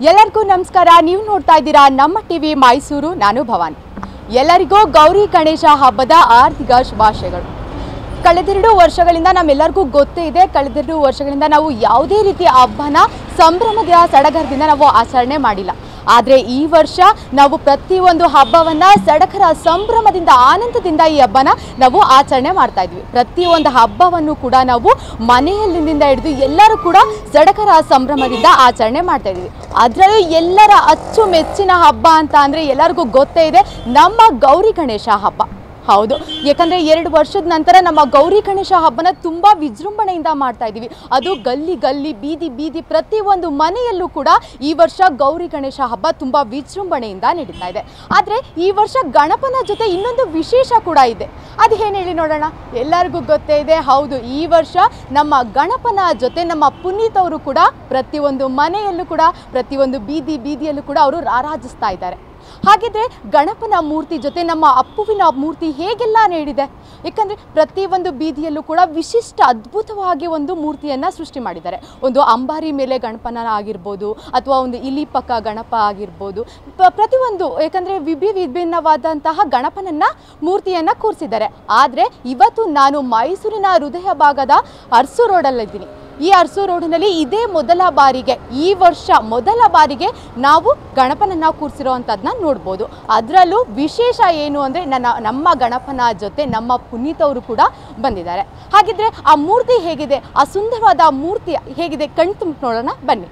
ಎಲ್ಲರಿಗೂ ನಮಸ್ಕಾರ ನೀವು ನೋಡ್ತಾ ಇದ್ದೀರಾ ನಮ್ಮ ಟಿವಿ ಮೈಸೂರು ನಾನು ಭವಾನಿ ಎಲ್ಲರಿಗೂ ಗೌರಿ ಗಣೇಶ ಹಬ್ಬದ ಆರ್ಥಿಕ ಶುಭಾಶಯಗಳು ಕಳೆದೆರಡು ವರ್ಷಗಳಿಂದ ನಮ್ಮೆಲ್ಲರಿಗೂ ಗೊತ್ತೇ ಇದೆ ಕಳೆದೆರಡು ವರ್ಷಗಳಿಂದ ನಾವು ಯಾವುದೇ ರೀತಿಯ ಹಬ್ಬನ ಸಂಭ್ರಮದ ಸಡಗರದಿಂದ ನಾವು ಆಚರಣೆ ಮಾಡಿಲ್ಲ ಆದರೆ ಈ ವರ್ಷ ನಾವು ಪ್ರತಿಯೊಂದು ಹಬ್ಬವನ್ನ ಸಡಗರ ಸಂಭ್ರಮದಿಂದ ಆನಂದದಿಂದ ಈ ಹಬ್ಬನ ನಾವು ಆಚರಣೆ ಮಾಡ್ತಾ ಇದ್ವಿ ಪ್ರತಿಯೊಂದು ಹಬ್ಬವನ್ನು ಕೂಡ ನಾವು ಮನೆಯಲ್ಲಿಂದ ಹಿಡಿದು ಎಲ್ಲರೂ ಕೂಡ ಸಡಗರ ಸಂಭ್ರಮದಿಂದ ಆಚರಣೆ ಮಾಡ್ತಾ ಇದ್ವಿ ಅದರಲ್ಲೂ ಎಲ್ಲರ ಅಚ್ಚುಮೆಚ್ಚಿನ ಹಬ್ಬ ಅಂತ ಅಂದರೆ ಎಲ್ಲರಿಗೂ ಗೊತ್ತೇ ಇದೆ ನಮ್ಮ ಗೌರಿ ಗಣೇಶ ಹಬ್ಬ ಹೌದು ಯಾಕಂದ್ರೆ ಎರಡು ವರ್ಷದ ನಂತರ ನಮ್ಮ ಗೌರಿ ಗಣೇಶ ಹಬ್ಬನ ತುಂಬಾ ವಿಜೃಂಭಣೆಯಿಂದ ಮಾಡ್ತಾ ಇದ್ದೀವಿ ಅದು ಗಲ್ಲಿ ಗಲ್ಲಿ ಬೀದಿ ಬೀದಿ ಪ್ರತಿಯೊಂದು ಮನೆಯಲ್ಲೂ ಕೂಡ ಈ ವರ್ಷ ಗೌರಿ ಗಣೇಶ ಹಬ್ಬ ತುಂಬಾ ವಿಜೃಂಭಣೆಯಿಂದ ನಡೀತಾ ಇದೆ ಆದರೆ ಈ ವರ್ಷ ಗಣಪನ ಜೊತೆ ಇನ್ನೊಂದು ವಿಶೇಷ ಕೂಡ ಇದೆ ಅದು ಏನು ಹೇಳಿ ನೋಡೋಣ ಎಲ್ಲರಿಗೂ ಗೊತ್ತೇ ಇದೆ ಹೌದು ಈ ವರ್ಷ ನಮ್ಮ ಗಣಪನ ಜೊತೆ ನಮ್ಮ ಪುನೀತ್ ಅವರು ಕೂಡ ಪ್ರತಿಯೊಂದು ಮನೆಯಲ್ಲೂ ಕೂಡ ಪ್ರತಿಯೊಂದು ಬೀದಿ ಬೀದಿಯಲ್ಲೂ ಕೂಡ ಅವರು ರಾರಾಜಿಸ್ತಾ ಇದ್ದಾರೆ ಹಾಗಿದ್ರೆ ಗಣಪನ ಮೂರ್ತಿ ಜೊತೆ ನಮ್ಮ ಅಪ್ಪುವಿನ ಮೂರ್ತಿ ಹೇಗೆಲ್ಲ ನೀಡಿದೆ ಯಾಕಂದರೆ ಪ್ರತಿಯೊಂದು ಬೀದಿಯಲ್ಲೂ ಕೂಡ ವಿಶಿಷ್ಟ ಅದ್ಭುತವಾಗಿ ಒಂದು ಮೂರ್ತಿಯನ್ನು ಸೃಷ್ಟಿ ಮಾಡಿದ್ದಾರೆ ಒಂದು ಅಂಬಾರಿ ಮೇಲೆ ಗಣಪನ ಆಗಿರ್ಬೋದು ಅಥವಾ ಒಂದು ಇಲಿ ಪಕ್ಕ ಗಣಪ ಆಗಿರ್ಬೋದು ಪ- ಪ್ರತಿಯೊಂದು ಯಾಕಂದರೆ ವಿಭಿ ವಿಭಿನ್ನವಾದಂತಹ ಗಣಪನನ್ನ ಮೂರ್ತಿಯನ್ನು ಕೂರಿಸಿದ್ದಾರೆ ಆದರೆ ಇವತ್ತು ನಾನು ಮೈಸೂರಿನ ಹೃದಯ ಭಾಗದ ಅರ್ಸು ರೋಡಲ್ಲಿದ್ದೀನಿ ಈ ಅರಸು ರೋಡಿನಲ್ಲಿ ಇದೇ ಮೊದಲ ಬಾರಿಗೆ ಈ ವರ್ಷ ಮೊದಲ ಬಾರಿಗೆ ನಾವು ಗಣಪನನ್ನ ಕೂರಿಸಿರೋವಂಥದ್ದನ್ನ ನೋಡ್ಬೋದು ಅದರಲ್ಲೂ ವಿಶೇಷ ಏನು ಅಂದರೆ ನನ್ನ ನಮ್ಮ ಗಣಪನ ಜೊತೆ ನಮ್ಮ ಪುನೀತ್ ಅವರು ಕೂಡ ಬಂದಿದ್ದಾರೆ ಹಾಗಿದ್ರೆ ಆ ಮೂರ್ತಿ ಹೇಗಿದೆ ಆ ಸುಂದರವಾದ ಮೂರ್ತಿ ಹೇಗಿದೆ ಕಣ್ ತುಂಬ ನೋಡೋಣ ಬನ್ನಿ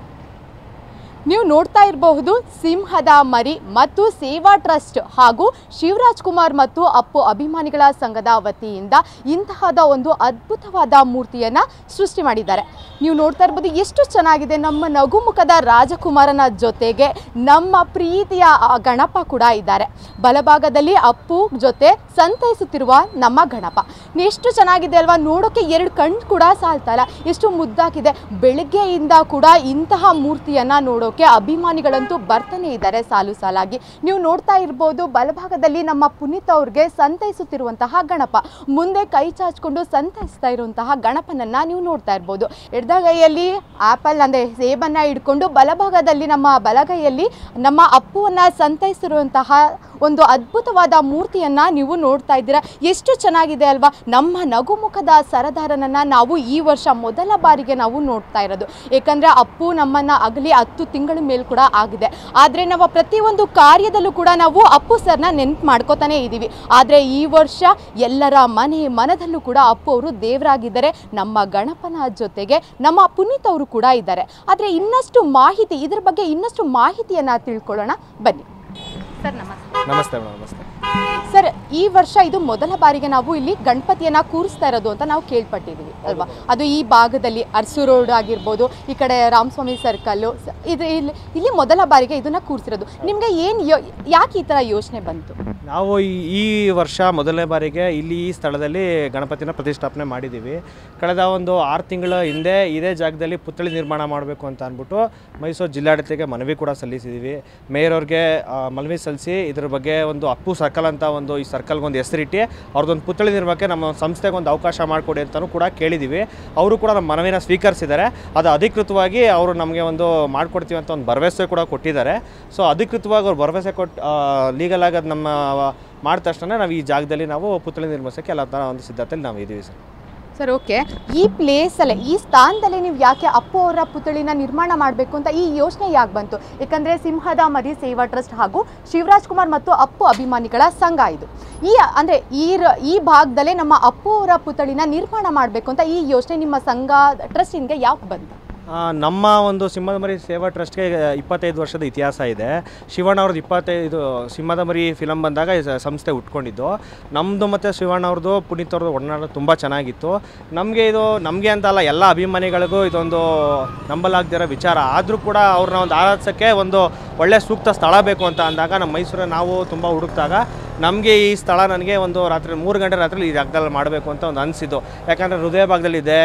ನೀವು ನೋಡ್ತಾ ಇರಬಹುದು ಸಿಂಹದ ಮರಿ ಮತ್ತು ಸೇವಾ ಟ್ರಸ್ಟ್ ಹಾಗೂ ಶಿವರಾಜ್ ಕುಮಾರ್ ಮತ್ತು ಅಪ್ಪು ಅಭಿಮಾನಿಗಳ ಸಂಘದ ವತಿಯಿಂದ ಇಂತಹದ ಒಂದು ಅದ್ಭುತವಾದ ಮೂರ್ತಿಯನ್ನು ಸೃಷ್ಟಿ ಮಾಡಿದ್ದಾರೆ ನೀವು ನೋಡ್ತಾ ಇರ್ಬೋದು ಎಷ್ಟು ಚೆನ್ನಾಗಿದೆ ನಮ್ಮ ನಗುಮುಖದ ರಾಜಕುಮಾರನ ಜೊತೆಗೆ ನಮ್ಮ ಪ್ರೀತಿಯ ಆ ಗಣಪ ಕೂಡ ಇದ್ದಾರೆ ಬಲಭಾಗದಲ್ಲಿ ಅಪ್ಪು ಜೊತೆ ಸಂತೈಸುತ್ತಿರುವ ನಮ್ಮ ಗಣಪ ಎಷ್ಟು ಚೆನ್ನಾಗಿದೆ ಅಲ್ವಾ ನೋಡೋಕೆ ಎರಡು ಕಣ್ಣು ಕೂಡ ಸಾಲ್ತಲ್ಲ ಎಷ್ಟು ಮುದ್ದಾಗಿದೆ ಬೆಳಗ್ಗೆಯಿಂದ ಕೂಡ ಇಂತಹ ಮೂರ್ತಿಯನ್ನು ನೋಡೋಕೆ ಅಭಿಮಾನಿಗಳಂತೂ ಬರ್ತಾನೆ ಇದ್ದಾರೆ ಸಾಲು ಸಾಲಾಗಿ ನೀವು ನೋಡ್ತಾ ಇರ್ಬೋದು ಬಲಭಾಗದಲ್ಲಿ ನಮ್ಮ ಪುನೀತ್ ಅವ್ರಿಗೆ ಸಂತೈಸುತ್ತಿರುವಂತಹ ಗಣಪ ಮುಂದೆ ಕೈ ಚಾಚ್ಕೊಂಡು ಸಂತೈಸ್ತಾ ಇರುವಂತಹ ಗಣಪನನ್ನ ನೀವು ನೋಡ್ತಾ ಇರ್ಬೋದು ಎಡಗೈಯಲ್ಲಿ ಆಪಲ್ ಅಂದರೆ ಸೇಬನ್ನ ಹಿಡ್ಕೊಂಡು ಬಲಭಾಗದಲ್ಲಿ ನಮ್ಮ ಬಲಗೈಯಲ್ಲಿ ನಮ್ಮ ಅಪ್ಪುವನ್ನ ಸಂತೈಸಿರುವಂತಹ ಒಂದು ಅದ್ಭುತವಾದ ಮೂರ್ತಿಯನ್ನ ನೀವು ನೋಡ್ತಾ ಇದ್ದೀರಾ ಎಷ್ಟು ಚೆನ್ನಾಗಿದೆ ಅಲ್ವಾ ನಮ್ಮ ನಗುಮುಖದ ಸರದಾರನನ್ನ ನಾವು ಈ ವರ್ಷ ಮೊದಲ ಬಾರಿಗೆ ನಾವು ನೋಡ್ತಾ ಇರೋದು ಏಕೆಂದರೆ ಅಪ್ಪು ನಮ್ಮನ್ನ ಅಗಲಿ ಹತ್ತು ತಿಂಗಳ ಮೇಲ್ ಕೂಡ ಆಗಿದೆ ಆದರೆ ನಾವು ಪ್ರತಿಯೊಂದು ಕಾರ್ಯದಲ್ಲೂ ಕೂಡ ನಾವು ಅಪ್ಪು ಸರ್ನ ನೆನ್ಪು ಮಾಡ್ಕೋತಾನೆ ಇದ್ದೀವಿ ಆದರೆ ಈ ವರ್ಷ ಎಲ್ಲರ ಮನೆ ಮನದಲ್ಲೂ ಕೂಡ ಅಪ್ಪು ಅವರು ದೇವರಾಗಿದ್ದಾರೆ ನಮ್ಮ ಗಣಪನ ಜೊತೆಗೆ ನಮ್ಮ ಪುನೀತ್ ಅವರು ಕೂಡ ಇದ್ದಾರೆ ಆದರೆ ಇನ್ನಷ್ಟು ಮಾಹಿತಿ ಇದ್ರ ಬಗ್ಗೆ ಇನ್ನಷ್ಟು ಮಾಹಿತಿಯನ್ನು ತಿಳ್ಕೊಳ್ಳೋಣ ಬನ್ನಿ ಸರ್ ನಮಸ್ತೆ ನಮಸ್ತೆ ಮೇಡಮ್ ನಮಸ್ತೆ ಸರ್ ಈ ವರ್ಷ ಇದು ಮೊದಲ ಬಾರಿಗೆ ನಾವು ಇಲ್ಲಿ ಗಣಪತಿಯನ್ನ ಕೂರಿಸ್ತಾ ಇರೋದು ಅಂತ ನಾವು ಕೇಳ್ಪಟ್ಟಿದ್ದೀವಿ ಅಲ್ವಾ ಅದು ಈ ಭಾಗದಲ್ಲಿ ಅರಸು ರೋಡ್ ಆಗಿರ್ಬೋದು ಈ ಕಡೆ ರಾಮಸ್ವಾಮಿ ಸರ್ಕಲ್ಲು ಸ- ಇದು ಇಲ್ಲಿ ಇಲ್ಲಿ ಮೊದಲ ಬಾರಿಗೆ ಇದನ್ನ ಕೂರಿಸಿರೋದು ನಿಮಗೆ ಏನು ಯಾಕೆ ಈ ಥರ ಯೋಚನೆ ಬಂತು ನಾವು ಈ ಈ ವರ್ಷ ಮೊದಲನೇ ಬಾರಿಗೆ ಇಲ್ಲಿ ಈ ಸ್ಥಳದಲ್ಲಿ ಗಣಪತಿನ ಪ್ರತಿಷ್ಠಾಪನೆ ಮಾಡಿದ್ದೀವಿ ಕಳೆದ ಒಂದು ಆರು ತಿಂಗಳ ಹಿಂದೆ ಇದೇ ಜಾಗದಲ್ಲಿ ಪುತ್ಥಳಿ ನಿರ್ಮಾಣ ಮಾಡಬೇಕು ಅಂತ ಅಂದ್ಬಿಟ್ಟು ಮೈಸೂರು ಜಿಲ್ಲಾಡಳಿತಕ್ಕೆ ಮನವಿ ಕೂಡ ಸಲ್ಲಿಸಿದ್ದೀವಿ ಮೇಯರ್ ಅವ್ರಿಗೆ ಆ, ಮನವಿ ಸಲ್ಲಿಸಿ ಇದ್ರ ಬಗ್ಗೆ ಒಂದು ಅಪ್ಪು ಸರ್ಕಲ್ ಅಂತ ಒಂದು ಈ ಸರ್ಕಲ್ಗೆ ಒಂದು ಹೆಸರಿಟ್ಟು ಅವ್ರದ್ದೊಂದು ಪುತ್ಥಳಿ ನಿರ್ಮಾಣಕ್ಕೆ ನಮ್ಮ ಸಂಸ್ಥೆಗೆ ಒಂದು ಅವಕಾಶ ಮಾಡಿಕೊಡಿ ಅಂತಲೂ ಕೂಡ ಕೇಳಿದ್ದೀವಿ ಅವರು ಕೂಡ ನಮ್ಮ ಮನವಿನ ಸ್ವೀಕರಿಸಿದ್ದಾರೆ ಅದು ಅಧಿಕೃತವಾಗಿ ಅವರು ನಮಗೆ ಒಂದು ಮಾಡಿಕೊಡ್ತೀವಿ ಅಂತ ಒಂದು ಭರವಸೆ ಕೂಡ ಕೊಟ್ಟಿದ್ದಾರೆ ಸೊ ಅಧಿಕೃತವಾಗಿ ಅವ್ರು ಭರವಸೆ ಕೊಟ್ಟು ಲೀಗಲ್ ಆಗಿ ಅದು ನಮ್ಮ ಮಾಡಿದ ತಕ್ಷಣ ನಾವು ಈ ಜಾಗದಲ್ಲಿ ನಾವು ಪುತ್ಥಳಿ ನಿರ್ಮಿಸೋಕ್ಕೆ ಎಲ್ಲ ಥರ ಒಂದು ಸಿದ್ಧತೆಯಲ್ಲಿ ನಾವು ಇದ್ದೀವಿ ಸರ್ ಸರ್ ಓಕೆ ಈ ಪ್ಲೇಸಲ್ಲೇ ಈ ಸ್ಥಾನದಲ್ಲಿ ನೀವು ಯಾಕೆ ಅಪ್ಪು ಅವರ ಪುತ್ಥಳಿನ ನಿರ್ಮಾಣ ಮಾಡಬೇಕು ಅಂತ ಈ ಯೋಚನೆ ಯಾಕೆ ಬಂತು ಯಾಕಂದರೆ ಸಿಂಹದ ಮರಿ ಸೇವಾ ಟ್ರಸ್ಟ್ ಹಾಗೂ ಶಿವರಾಜ್ ಕುಮಾರ್ ಮತ್ತು ಅಪ್ಪು ಅಭಿಮಾನಿಗಳ ಸಂಘ ಇದು ಈ ಅಂದರೆ ಈ ರ- ಈ ಭಾಗದಲ್ಲೇ ನಮ್ಮ ಅಪ್ಪು ಅವರ ಪುತ್ಥಳಿನ ನಿರ್ಮಾಣ ಮಾಡಬೇಕು ಅಂತ ಈ ಯೋಚನೆ ನಿಮ್ಮ ಸಂಘ ಟ್ರಸ್ಟಿನ್ಗೆ ಯಾಕೆ ಬಂತು ಆ, ನಮ್ಮ ಒಂದು ಸಿಂಹದ ಮರಿ ಸೇವಾ ಟ್ರಸ್ಟ್ಗೆ ಇಪ್ಪತ್ತೈದು ವರ್ಷದ ಇತಿಹಾಸ ಇದೆ ಶಿವಣ್ಣ ಅವ್ರದ್ದು ಇಪ್ಪತ್ತೈದು ಸಿಂಹದ ಮರಿ ಫಿಲಮ್ ಬಂದಾಗ ಈ ಸ- ಸಂಸ್ಥೆ ಉಟ್ಕೊಂಡಿದ್ದು ನಮ್ಮದು ಮತ್ತು ಶಿವಣ್ಣ ಅವ್ರದ್ದು ಪುನೀತ್ ಅವ್ರದ್ದು ಒಡನಾಡ ತುಂಬ ಚೆನ್ನಾಗಿತ್ತು ನಮಗೆ ಇದು ನಮಗೆ ಅಂತ ಅಲ್ಲ ಎಲ್ಲ ಅಭಿಮಾನಿಗಳಿಗೂ ಇದೊಂದು ನಂಬಲಾಗದಿರೋ ವಿಚಾರ ಆದರೂ ಕೂಡ ಅವ್ರನ್ನ ಒಂದು ಆರಾಧಿಸೋಕ್ಕೆ ಒಂದು ಒಳ್ಳೆ ಸೂಕ್ತ ಸ್ಥಳ ಬೇಕು ಅಂತ ಅಂದಾಗ ನಮ್ಮ ಮೈಸೂರಲ್ಲಿ ನಾವು ತುಂಬ ಹುಡುಕ್ದಾಗ ನಮಗೆ ಈ ಸ್ಥಳ ನನಗೆ ಒಂದು ರಾತ್ರಿ ಮೂರು ಗಂಟೆ ರಾತ್ರಿ ಈ ಜಾಗದಲ್ಲಿ ಮಾಡಬೇಕು ಅಂತ ಒಂದು ಅನಿಸಿದ್ದು ಯಾಕಂದರೆ ಹೃದಯ ಭಾಗದಲ್ಲಿದೆ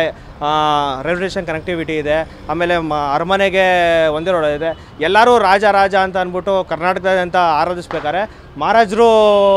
ರೈಲ್ವೆ ಸ್ಟೇಷನ್ ಕನೆಕ್ಟಿವಿಟಿ ಇದೆ ಆಮೇಲೆ ಮ ಅರಮನೆಗೆ ಒಂದೇ ರೋಡ್ ಇದೆ ಎಲ್ಲರೂ ರಾಜ ರಾಜ ಅಂತ ಅಂದ್ಬಿಟ್ಟು ಕರ್ನಾಟಕದಾದ್ಯಂತ ಆರಾಧಿಸ್ಬೇಕಾದ್ರೆ ಮಹಾರಾಜರು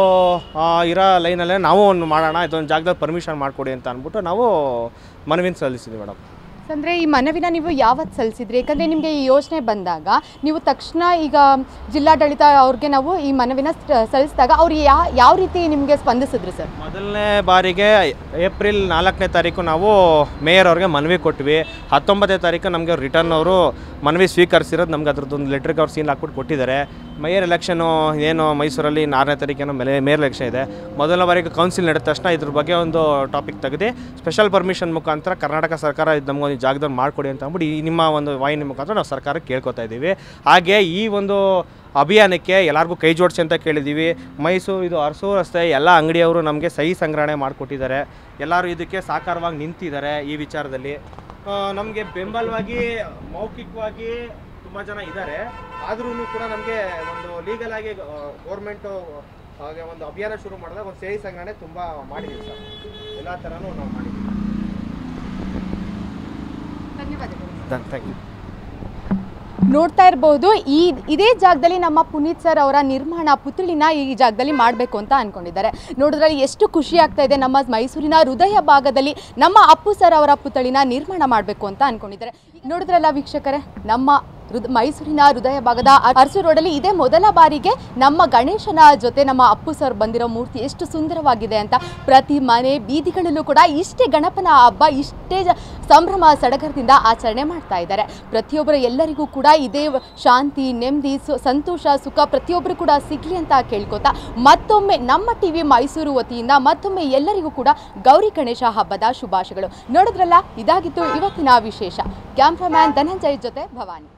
ಆ, ಇರೋ ಲೈನಲ್ಲೇ ನಾವು ಒಂದು ಮಾಡೋಣ ಇದೊಂದು ಜಾಗದಲ್ಲಿ ಪರ್ಮಿಷನ್ ಮಾಡಿಕೊಡಿ ಅಂತ ಅಂದ್ಬಿಟ್ಟು ನಾವು ಮನವಿನ ಸಲ್ಲಿಸಿದ್ವಿ ಮೇಡಮ್ ಅಂದರೆ ಈ ಮನವಿನ ನೀವು ಯಾವತ್ತು ಸಲ್ಲಿಸಿದ್ರಿ ಯಾಕಂದರೆ ನಿಮಗೆ ಈ ಯೋಜನೆ ಬಂದಾಗ ನೀವು ತಕ್ಷಣ ಈಗ ಜಿಲ್ಲಾಡಳಿತ ಅವ್ರಿಗೆ ನಾವು ಈ ಮನವಿನ ಸ- ಸಲ್ಲಿಸಿದಾಗ ಅವ್ರು ಯಾ ಯಾವ ರೀತಿ ನಿಮಗೆ ಸ್ಪಂದಿಸಿದ್ರು ಸರ್ ಮೊದಲನೇ ಬಾರಿಗೆ ಏಪ್ರಿಲ್ ನಾಲ್ಕನೇ ತಾರೀಕು ನಾವು ಮೇಯರ್ ಅವ್ರಿಗೆ ಮನವಿ ಕೊಟ್ವಿ ಹತ್ತೊಂಬತ್ತನೇ ತಾರೀಕು ನಮಗೆ ರಿಟರ್ನ್ ಅವರು ಮನವಿ ಸ್ವೀಕರಿಸಿರೋದು ನಮ್ಗೆ ಅದ್ರದ್ದೊಂದು ಲೆಟ್ರಿಗೆ ಅವ್ರು ಸೀಲ್ ಹಾಕ್ಬಿಟ್ಟು ಕೊಟ್ಟಿದ್ದಾರೆ ಮೇಯರ್ ಎಲೆಕ್ಷನು ಏನು ಮೈಸೂರಲ್ಲಿ ಆರನೇ ತಾರೀಕೇನೋ ಮೇಲೆ ಮೇಯರ್ ಎಲೆಕ್ಷನ್ ಇದೆ ಮೊದಲ ಬಾರಿಗೆ ಕೌನ್ಸಿಲ್ ನಡೆದ ತಕ್ಷಣ ಇದ್ರ ಬಗ್ಗೆ ಒಂದು ಟಾಪಿಕ್ ತೆಗೆದು ಸ್ಪೆಷಲ್ ಪರ್ಮಿಷನ್ ಮುಖಾಂತರ ಕರ್ನಾಟಕ ಸರ್ಕಾರ ಇದು ನಮಗೊಂದು ಜಾಗದಲ್ಲಿ ಮಾಡಿಕೊಡಿ ಅಂತ ಅಂದ್ಬಿಟ್ಟು ಈ ನಿಮ್ಮ ಒಂದು ವಾಹಿನಿ ಮುಖಾಂತರ ನಾವು ಸರ್ಕಾರಕ್ಕೆ ಕೇಳ್ಕೊತಾ ಇದ್ದೀವಿ ಹಾಗೆ ಈ ಒಂದು ಅಭಿಯಾನಕ್ಕೆ ಎಲ್ಲರಿಗೂ ಕೈ ಜೋಡಿಸಿ ಅಂತ ಕೇಳಿದ್ದೀವಿ ಮೈಸೂರು ಇದು ಅರಸೂರು ರಸ್ತೆ ಎಲ್ಲ ಅಂಗಡಿಯವರು ನಮಗೆ ಸಹಿ ಸಂಗ್ರಹಣೆ ಮಾಡಿಕೊಟ್ಟಿದ್ದಾರೆ ಎಲ್ಲರೂ ಇದಕ್ಕೆ ಸಾಕಾರವಾಗಿ ನಿಂತಿದ್ದಾರೆ ಈ ವಿಚಾರದಲ್ಲಿ ನಮಗೆ ಬೆಂಬಲವಾಗಿ ಮೌಖಿಕವಾಗಿ ತುಂಬ ಜನ ಇದ್ದಾರೆ ಆದ್ರೂ ಕೂಡ ನಮಗೆ ಒಂದು ಲೀಗಲ್ ಆಗಿ ಗೌರ್ಮೆಂಟು ಹಾಗೆ ಒಂದು ಅಭಿಯಾನ ಶುರು ಮಾಡಿದಾಗ ಒಂದು ಸಹಿ ಸಂಗ್ರಹಣೆ ತುಂಬ ಮಾಡಿದ್ದೀವಿ ಸರ್ ಎಲ್ಲ ಥರನೂ ನಾವು ಮಾಡಿದ್ದೀವಿ ಧನ್ಯವಾದಗಳು ಥ್ಯಾಂಕ್ ಯು ನೋಡ್ತಾ ಇರಬಹುದು ಈ ಇದೇ ಜಾಗದಲ್ಲಿ ನಮ್ಮ ಪುನೀತ್ ಸರ್ ಅವರ ನಿರ್ಮಾಣ ಪುತ್ಳಿನ ಈ ಜಾಗದಲ್ಲಿ ಮಾಡಬೇಕು ಅಂತ ಅನ್ಕೊಂಡಿದ್ದಾರೆ ನೋಡಿದ್ರಲ್ಲಿ ಎಷ್ಟು ಖುಷಿ ಆಗ್ತಾ ಇದೆ ನಮ್ಮ ಮೈಸೂರಿನ ಹೃದಯ ಭಾಗದಲ್ಲಿ ನಮ್ಮ ಅಪ್ಪು ಸರ್ ಅವರ ಪುತ್ಳಿನ ನಿರ್ಮಾಣ ಮಾಡಬೇಕು ಅಂತ ಅನ್ಕೊಂಡಿದ್ದಾರೆ ನೋಡಿದ್ರಲ್ಲ ವೀಕ್ಷಕರೇ ನಮ್ಮ ಹೃದ ಮೈಸೂರಿನ ಹೃದಯ ಭಾಗದ ಅರಸು ರೋಡಲ್ಲಿ ಇದೇ ಮೊದಲ ಬಾರಿಗೆ ನಮ್ಮ ಗಣೇಶನ ಜೊತೆ ನಮ್ಮ ಅಪ್ಪು ಸರ್ ಬಂದಿರೋ ಮೂರ್ತಿ ಎಷ್ಟು ಸುಂದರವಾಗಿದೆ ಅಂತ ಪ್ರತಿ ಮನೆ ಬೀದಿಗಳಲ್ಲೂ ಕೂಡ ಇಷ್ಟೇ ಗಣಪನ ಹಬ್ಬ ಇಷ್ಟೇ ಜ- ಸಂಭ್ರಮ ಸಡಗರದಿಂದ ಆಚರಣೆ ಮಾಡ್ತಾ ಇದ್ದಾರೆ ಪ್ರತಿಯೊಬ್ಬರ ಎಲ್ಲರಿಗೂ ಕೂಡ ಇದೇ ವ- ಶಾಂತಿ ನೆಮ್ಮದಿ ಸು- ಸಂತೋಷ ಸುಖ ಪ್ರತಿಯೊಬ್ಬರು ಕೂಡ ಸಿಗಲಿ ಅಂತ ಕೇಳ್ಕೊತಾ ಮತ್ತೊಮ್ಮೆ ನಮ್ಮ ಟಿವಿ ಮೈಸೂರು ವತಿಯಿಂದ ಮತ್ತೊಮ್ಮೆ ಎಲ್ಲರಿಗೂ ಕೂಡ ಗೌರಿ ಗಣೇಶ ಹಬ್ಬದ ಶುಭಾಶಯಗಳು ನೋಡಿದ್ರಲ್ಲ ಇದಾಗಿತ್ತು ಇವತ್ತಿನ ವಿಶೇಷ ಕ್ಯಾಮ್ರಾಮ್ಯಾನ್ ಧನಂಜಯ್ ಜೊತೆ ಭವಾನಿ